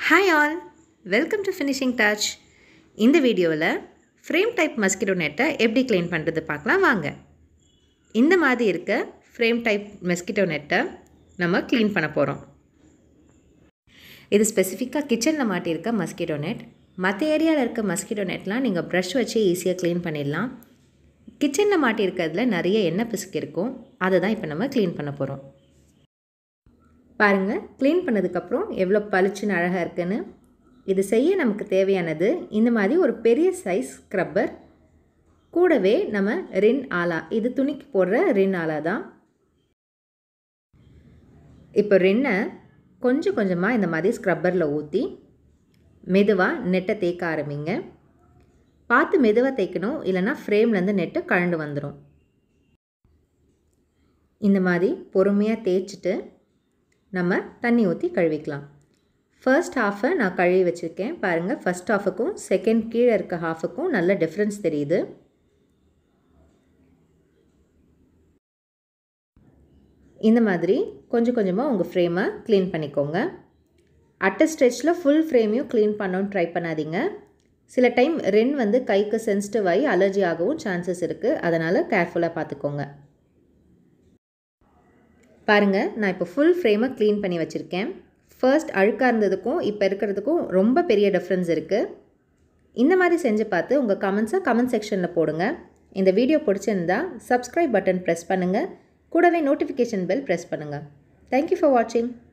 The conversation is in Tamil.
hi all welcome to finishing touch இந்த வீடியோவில் ஃப்ரேம் டைப் மஸ்கிட்டோ நெட்டை எப்படி க்ளீன் பண்ணுறது பார்க்கலாம் வாங்க இந்த மாதிரி இருக்க ஃப்ரேம் டைப் மஸ்கிட்டோ நெட்டை நம்ம க்ளீன் பண்ண போகிறோம் இது ஸ்பெசிஃபிக்காக கிச்சனில் மாட்டியிருக்க மஸ்கிட்டோ நெட் மற்ற ஏரியாவில் இருக்க மஸ்கிட்டோ நெட்லாம் நீங்கள் ப்ரஷ் வச்சு ஈஸியாக க்ளீன் பண்ணிடலாம் கிச்சனில் மாட்டியிருக்கிறதுல நிறைய எண்ணெய் பிசுக்கு இருக்கும் அதை தான் இப்போ நம்ம க்ளீன் பண்ண போகிறோம் பாருங்கள் க்ளீன் பண்ணதுக்கப்புறம் எவ்வளோ பளிச்சுன்னு அழகாக இருக்குன்னு இது செய்ய நமக்கு தேவையானது இந்த மாதிரி ஒரு பெரிய சைஸ் ஸ்க்ரப்பர் கூடவே நம்ம ரின் ஆலா இது துணிக்கு போடுற ரின் ஆலா தான் இப்போ ரின்னை கொஞ்சம் கொஞ்சமாக இந்த மாதிரி ஸ்க்ரப்பரில் ஊற்றி மெதுவாக நெட்டை தேய்க்க ஆரம்பிங்க பார்த்து மெதுவாக தேய்க்கணும் இல்லைனா ஃப்ரேம்லேருந்து நெட்டு கழண்டு வந்துடும் இந்த மாதிரி பொறுமையாக தேய்ச்சிட்டு நம்ம தண்ணி ஊற்றி கழுவிக்கலாம் ஃபர்ஸ்ட் ஹாஃபை நான் கழுவி வச்சுருக்கேன் பாருங்கள் ஃபஸ்ட் ஹாஃபுக்கும் செகண்ட் கீழே இருக்க ஹாஃபுக்கும் நல்ல டிஃப்ரென்ஸ் தெரியுது இந்த மாதிரி கொஞ்சம் கொஞ்சமாக உங்கள் ஃப்ரேமை க்ளீன் பண்ணிக்கோங்க அட்ட ஸ்ட்ரெச்சில் ஃபுல் ஃப்ரேமையும் க்ளீன் பண்ணணும்னு ட்ரை பண்ணாதீங்க சில டைம் ரென் வந்து கைக்கு சென்சிட்டிவ் ஆகி அலர்ஜி ஆகவும் சான்சஸ் இருக்குது அதனால் கேர்ஃபுல்லாக பார்த்துக்கோங்க பாருங்கள் நான் இப்போ ஃபுல் ஃப்ரேமை க்ளீன் பண்ணி வச்சுருக்கேன் ஃபர்ஸ்ட் அழுக்காக இருந்ததுக்கும் இப்போ இருக்கிறதுக்கும் ரொம்ப பெரிய டிஃப்ரென்ஸ் இருக்குது இந்த மாதிரி செஞ்சு பார்த்து உங்கள் கமெண்ட்ஸை கமெண்ட் செக்ஷனில் போடுங்க இந்த வீடியோ பிடிச்சிருந்தா சப்ஸ்கிரைப் பட்டன் ப்ரெஸ் பண்ணுங்கள் கூடவே நோட்டிஃபிகேஷன் பெல் ப்ரெஸ் பண்ணுங்கள் தேங்க்யூ ஃபார் வாட்சிங்